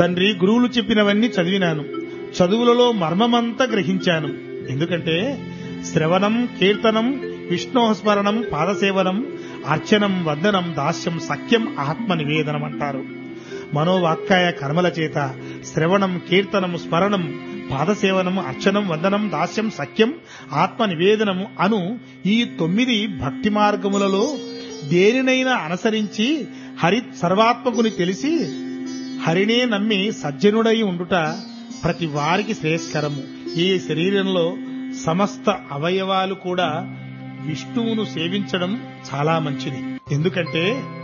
తండ్రి గురువులు చెప్పినవన్నీ చదివినాను చదువులలో మర్మమంతా గ్రహించాను ఎందుకంటే శ్రవణం కీర్తనం విష్ణోస్మరణం పాదసేవనం అర్చనం వందనం దాస్యం సఖ్యం ఆత్మ నివేదనం అంటారు మనోవాక్కాయ కర్మల చేత శ్రవణం కీర్తనం స్మరణం పాదసేవనం అర్చనం వందనం దాస్యం సఖ్యం ఆత్మ నివేదనము అను ఈ తొమ్మిది భక్తి మార్గములలో దేనినైనా అనుసరించి హరి సర్వాత్మకుని తెలిసి హరినే నమ్మి సజ్జనుడై ఉండుట ప్రతి వారికి శ్రేయస్కరము ఈ శరీరంలో సమస్త అవయవాలు కూడా విష్ణువును సేవించడం చాలా మంచిది ఎందుకంటే